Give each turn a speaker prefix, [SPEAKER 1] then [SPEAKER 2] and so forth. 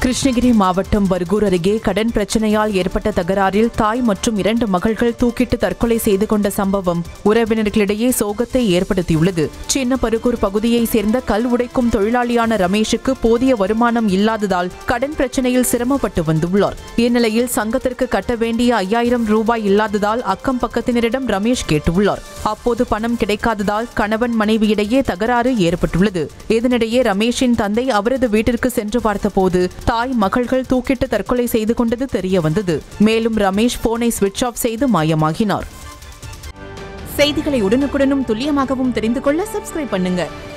[SPEAKER 1] கிருஷ்ணகிரி மாவட்டம் பர்கூர் அருகே கடன் பிரச்சனையால் ஏற்பட்ட தகராறில் தாய் மற்றும் இரண்டு மகள்கள் தூக்கிட்டு தற்கொலை செய்து கொண்ட சம்பவம் உறவினர்களிடையே சோகத்தை ஏற்படுத்தியுள்ளது சின்ன பருகூர் பகுதியைச் சேர்ந்த கல் உடைக்கும் தொழிலாளியான ரமேஷுக்கு போதிய வருமானம் இல்லாததால் கடன் பிரச்சனையில் சிரமப்பட்டு வந்துள்ளார் இந்நிலையில் சங்கத்திற்கு கட்ட வேண்டிய ஐயாயிரம் ரூபாய் இல்லாததால் அக்கம் பக்கத்தினரிடம் ரமேஷ் கேட்டுள்ளார் அப்போது பணம் கிடைக்காததால் கணவன் மனைவியிடையே தகராறு ஏற்பட்டுள்ளது இதனிடையே ரமேஷின் தந்தை அவரது வீட்டிற்கு சென்று பார்த்தபோது தாய் மகள்கள் தூக்கிட்டு தற்கொலை செய்து கொண்டது தெரிய வந்தது மேலும் ரமேஷ் போனை சுவிட்ச் ஆஃப் செய்து மாயமாகினார் செய்திகளை உடனுக்குடனும் துல்லியமாகவும் தெரிந்து கொள்ள சப்ஸ்கிரைப் பண்ணுங்க